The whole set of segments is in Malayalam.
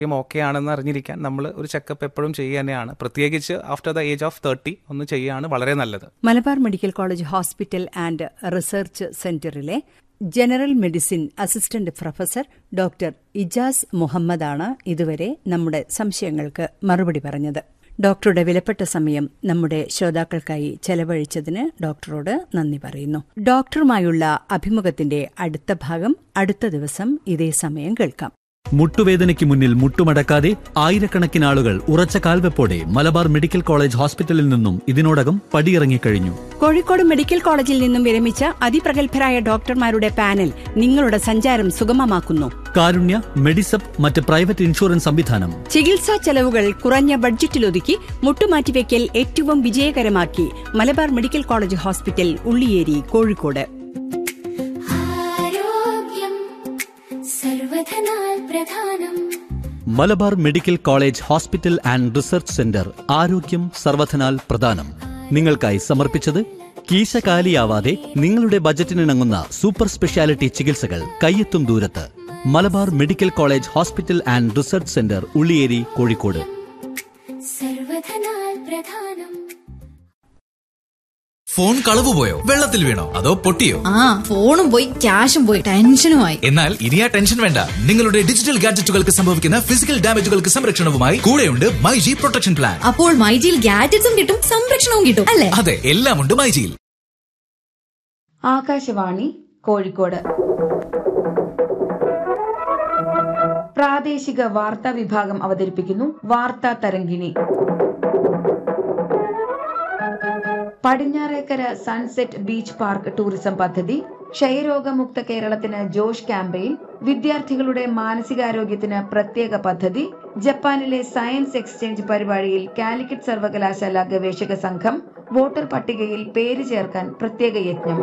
ഓക്കെ ആണെന്ന് അറിഞ്ഞിരിക്കാൻ നമ്മൾ ഒരു ചെക്കപ്പ് എപ്പോഴും ചെയ്യുക തന്നെയാണ് പ്രത്യേകിച്ച് after the age of thirty ഒന്ന് ചെയ്യുകയാണ് വളരെ നല്ലത് Malabar medical college hospital and research സെന്ററിലെ general medicine assistant professor doctor Ijas മുഹമ്മദാണ് ഇതുവരെ നമ്മുടെ സംശയങ്ങൾക്ക് മറുപടി പറഞ്ഞത് ഡോക്ടറുടെ വിലപ്പെട്ട സമയം നമ്മുടെ ശ്രോതാക്കൾക്കായി ചെലവഴിച്ചതിന് ഡോക്ടറോട് നന്ദി പറയുന്നു ഡോക്ടറുമായുള്ള അഭിമുഖത്തിന്റെ അടുത്ത ഭാഗം അടുത്ത ദിവസം ഇതേ സമയം കേൾക്കാം മുട്ടുവേദനയ്ക്ക് മുന്നിൽ മുട്ടുമടക്കാതെ ആയിരക്കണക്കിന് ആളുകൾ ഉറച്ച കാൽവെപ്പോടെ മലബാർ മെഡിക്കൽ കോളേജ് ഹോസ്പിറ്റലിൽ നിന്നും ഇതിനോടകം പടിയിറങ്ങിക്കഴിഞ്ഞു കോഴിക്കോട് മെഡിക്കൽ കോളേജിൽ നിന്നും വിരമിച്ച അതിപ്രഗത്ഭരായ ഡോക്ടർമാരുടെ പാനൽ നിങ്ങളുടെ സഞ്ചാരം സുഗമമാക്കുന്നു കാരുണ്യ മെഡിസപ്പ് മറ്റ് പ്രൈവറ്റ് ഇൻഷുറൻസ് സംവിധാനം ചികിത്സാ ചെലവുകൾ കുറഞ്ഞ ബഡ്ജറ്റിലൊതുക്കി മുട്ടുമാറ്റിവെക്കൽ ഏറ്റവും വിജയകരമാക്കി Malabar medical college hospital Ulliyeri Kozhikode ആരോഗ്യം സർവധനാൽ പ്രധാനം Malabar medical college hospital and research centre ആരോഗ്യം സർവധനാൽ പ്രധാനം നിങ്ങൾക്കായി സമർപ്പിച്ചത് കീശകാലിയാവാതെ നിങ്ങളുടെ ബജറ്റിനിണങ്ങുന്ന സൂപ്പർ സ്പെഷ്യാലിറ്റി ചികിത്സകൾ കയ്യെത്തും ദൂരത്ത് Malabar medical college hospital and research centre Ulliyeri Kozhikode സർവധനാൽ പ്രധാനം ഫോൺ കളവ് പോയോ വെള്ളത്തിൽ വീണോ അതോ പൊട്ടിയോ ആ ഫോണും പോയി ക്യാഷും പോയി ടെൻഷനുമായി എന്നാൽ ഇനി ആ ടെൻഷൻ വേണ്ട നിങ്ങളുടെ ഡിജിറ്റൽ ഗാഡ്ജറ്റുകൾക്ക് സംഭവിക്കുന്ന ഫിസിക്കൽ ഡാമേജുകൾക്ക് സംരക്ഷണവുമായി കൂടെയുണ്ട് മൈ ജി പ്രൊട്ടക്ഷൻ പ്ലാൻ അപ്പോൾ മൈജിയിൽ ഗാഡ്ജറ്റ്സും കിട്ടും സംരക്ഷണവും കിട്ടും അല്ലേ അതെ എല്ലാം ഉണ്ട് മൈജിയിൽ ആകാശവാണി കോഴിക്കോട് പ്രാദേശിക വാർത്താ വിഭാഗം അവതരിപ്പിക്കുന്നു വാർത്താ തരംഗിണി Padinjarekkara sunset beach park tourism പദ്ധതി ക്ഷയരോഗമുക്ത കേരളത്തിന് ജോഷ് ക്യാമ്പയിൻ വിദ്യാർത്ഥികളുടെ മാനസികാരോഗ്യത്തിന് പ്രത്യേക പദ്ധതി ജപ്പാനിലെ സയൻസ് എക്സ്ചേഞ്ച് പരിപാടിയിൽ കാലിക്കറ്റ് സർവകലാശാല ഗവേഷക സംഘം വോട്ടർ പട്ടികയിൽ പേര് ചേർക്കാൻ പ്രത്യേക യജ്ഞം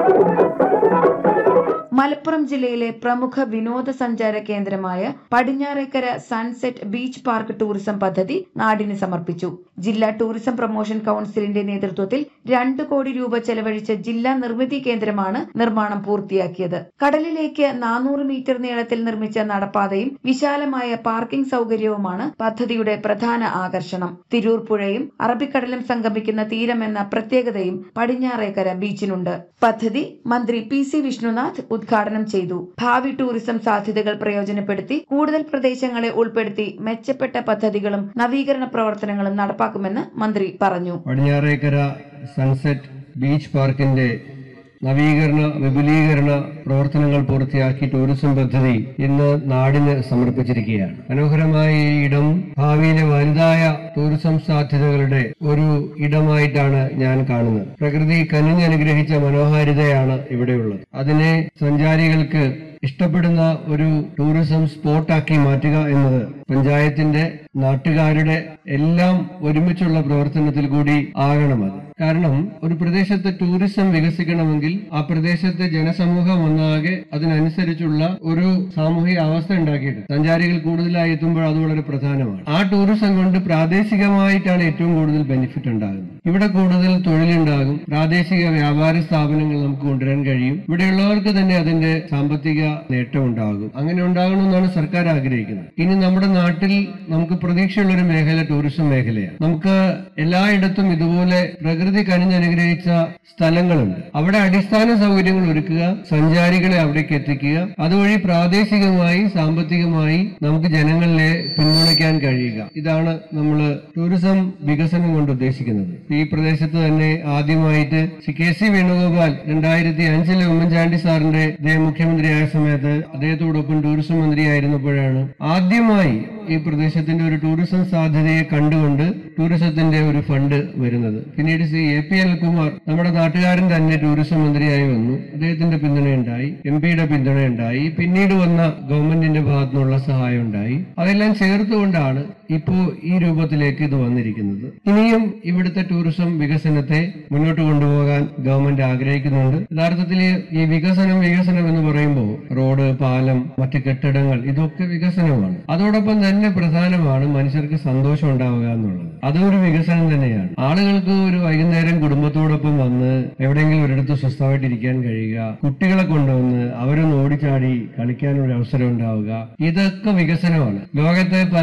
മലപ്പുറം ജില്ലയിലെ പ്രമുഖ വിനോദസഞ്ചാര കേന്ദ്രമായ Padinjarekkara sunset beach park tourism പദ്ധതി നാടിന് സമർപ്പിച്ചു ജില്ലാ ടൂറിസം പ്രൊമോഷൻ കൌൺസിലിന്റെ നേതൃത്വത്തിൽ രണ്ട് കോടി രൂപ ചെലവഴിച്ച ജില്ലാ നിർമ്മിതി കേന്ദ്രമാണ് നിർമ്മാണം പൂർത്തിയാക്കിയത് കടലിലേക്ക് നാനൂറ് മീറ്റർ നീളത്തിൽ നിർമ്മിച്ച നടപ്പാതയും വിശാലമായ പാർക്കിംഗ് സൗകര്യവുമാണ് പദ്ധതിയുടെ പ്രധാന ആകർഷണം തിരൂർ പുഴയും അറബിക്കടലും സംഗമിക്കുന്ന തീരമെന്ന പ്രത്യേകതയും പടിഞ്ഞാറേക്കര ബീച്ചിനുണ്ട് പദ്ധതി മന്ത്രി പി സി വിഷ്ണുനാഥ് ഉദ്ഘാടനം ചെയ്തു ഭാവി ടൂറിസം സാധ്യതകൾ പ്രയോജനപ്പെടുത്തി കൂടുതൽ പ്രദേശങ്ങളെ ഉൾപ്പെടുത്തി മെച്ചപ്പെട്ട പദ്ധതികളും നവീകരണ പ്രവർത്തനങ്ങളും നടപ്പാക്കുമെന്ന് മന്ത്രി പറഞ്ഞു പടിഞ്ഞാറേക്കര സൺസെറ്റ് ബീച്ച് പാർക്കിന്റെ നവീകരണ വിപുലീകരണ പ്രവർത്തനങ്ങൾ പൂർത്തിയാക്കി ടൂറിസം പദ്ധതി ഇന്ന് നാടിന് സമർപ്പിച്ചിരിക്കുകയാണ് മനോഹരമായ ഈ ഇടം ഭാവിയിലെ വലുതായ ടൂറിസം സാധ്യതകളുടെ ഒരു ഇടമായിട്ടാണ് ഞാൻ കാണുന്നത് പ്രകൃതി കനിഞ്ഞനുഗ്രഹിച്ച മനോഹാരിതയാണ് ഇവിടെയുള്ളത് അതിനെ സഞ്ചാരികൾക്ക് ഇഷ്ടപ്പെടുന്ന ഒരു ടൂറിസം സ്പോട്ടാക്കി മാറ്റുക എന്നത് പഞ്ചായത്തിന്റെ നാട്ടുകാരുടെ എല്ലാം ഒരുമിച്ചുള്ള പ്രവർത്തനത്തിൽ കൂടി ആകണം അത് കാരണം ഒരു പ്രദേശത്ത് ടൂറിസം വികസിക്കണമെങ്കിൽ ആ പ്രദേശത്തെ ജനസമൂഹം ഒന്നാകെ അതിനനുസരിച്ചുള്ള ഒരു സാമൂഹിക അവസ്ഥ ഉണ്ടാക്കിയിട്ട് സഞ്ചാരികൾ കൂടുതലായി എത്തുമ്പോൾ അത് വളരെ പ്രധാനമാണ് ആ ടൂറിസം കൊണ്ട് പ്രാദേശികമായിട്ടാണ് ഏറ്റവും കൂടുതൽ ബെനിഫിറ്റ് ഉണ്ടാകുന്നത് ഇവിടെ കൂടുതൽ തൊഴിലുണ്ടാകും പ്രാദേശിക വ്യാപാര സ്ഥാപനങ്ങൾ നമുക്ക് കൊണ്ടുവരാൻ കഴിയും ഇവിടെയുള്ളവർക്ക് തന്നെ അതിന്റെ സാമ്പത്തിക നേട്ടം ഉണ്ടാകും അങ്ങനെ ഉണ്ടാകണമെന്നാണ് സർക്കാർ ആഗ്രഹിക്കുന്നത് ഇനി നമ്മുടെ നാട്ടിൽ നമുക്ക് പ്രതീക്ഷയുള്ള ഒരു മേഖല ടൂറിസം മേഖലയാണ് നമുക്ക് എല്ലായിടത്തും ഇതുപോലെ പ്രകൃതി കനിഞ്ഞനുഗ്രഹിച്ച സ്ഥലങ്ങളുണ്ട് അവിടെ അടിസ്ഥാന സൗകര്യങ്ങൾ ഒരുക്കുക സഞ്ചാരികളെ അവിടേക്ക് എത്തിക്കുക അതുവഴി പ്രാദേശികമായി സാമ്പത്തികമായി നമുക്ക് ജനങ്ങളെ പിന്തുണയ്ക്കാൻ കഴിയുക ഇതാണ് നമ്മൾ ടൂറിസം വികസനം കൊണ്ട് ഉദ്ദേശിക്കുന്നത് ഈ പ്രദേശത്ത് തന്നെ ആദ്യമായിട്ട് ശ്രീ കെ സി വേണുഗോപാൽ രണ്ടായിരത്തി അഞ്ചിലെ ഉമ്മൻചാണ്ടി സാറിന്റെ അദ്ദേഹം മുഖ്യമന്ത്രിയായ സമയത്ത് അദ്ദേഹത്തോടൊപ്പം ടൂറിസം മന്ത്രിയായിരുന്നപ്പോഴാണ് ആദ്യമായി ഈ പ്രദേശത്തിന്റെ ഒരു ടൂറിസം സാധ്യതയെ കണ്ടുകൊണ്ട് ടൂറിസത്തിന്റെ ഒരു ഫണ്ട് വരുന്നത് പിന്നീട് ശ്രീ എ പി അൽകുമാർ നമ്മുടെ നാട്ടുകാരൻ തന്നെ ടൂറിസം മന്ത്രിയായി വന്നു അദ്ദേഹത്തിന്റെ പിന്തുണയുണ്ടായി എം പിയുടെ പിന്തുണയുണ്ടായി പിന്നീട് വന്ന ഗവൺമെന്റിന്റെ ഭാഗത്തു നിന്നുള്ള സഹായം ഉണ്ടായി അതെല്ലാം ചേർത്തുകൊണ്ടാണ് ഇപ്പോ ഈ രൂപത്തിലേക്ക് ഇത് വന്നിരിക്കുന്നത് ഇനിയും ഇവിടുത്തെ ടൂറിസം വികസനത്തെ മുന്നോട്ട് കൊണ്ടുപോകാൻ ഗവൺമെന്റ് ആഗ്രഹിക്കുന്നുണ്ട് യഥാർത്ഥത്തിൽ ഈ വികസനം വികസനം എന്ന് പറയുമ്പോൾ റോഡ് പാലം മറ്റ് കെട്ടിടങ്ങൾ ഇതൊക്കെ വികസനമാണ് അതോടൊപ്പം തന്നെ പ്രധാനമാണ് മനുഷ്യർക്ക് സന്തോഷം ഉണ്ടാവുക എന്നുള്ളത് അതും ഒരു വികസനം തന്നെയാണ് ആളുകൾക്ക് ഒരു വൈകുന്നേരം കുടുംബത്തോടൊപ്പം വന്ന് എവിടെയെങ്കിലും ഒരിടത്ത് സ്വസ്ഥമായിട്ട് ഇരിക്കാൻ കഴിയുക കുട്ടികളെ കൊണ്ടുവന്ന് അവരൊന്ന് ഓടിച്ചാടി കളിക്കാനൊരു അവസരം ഉണ്ടാവുക ഇതൊക്കെ വികസനമാണ് ലോകത്തെ പല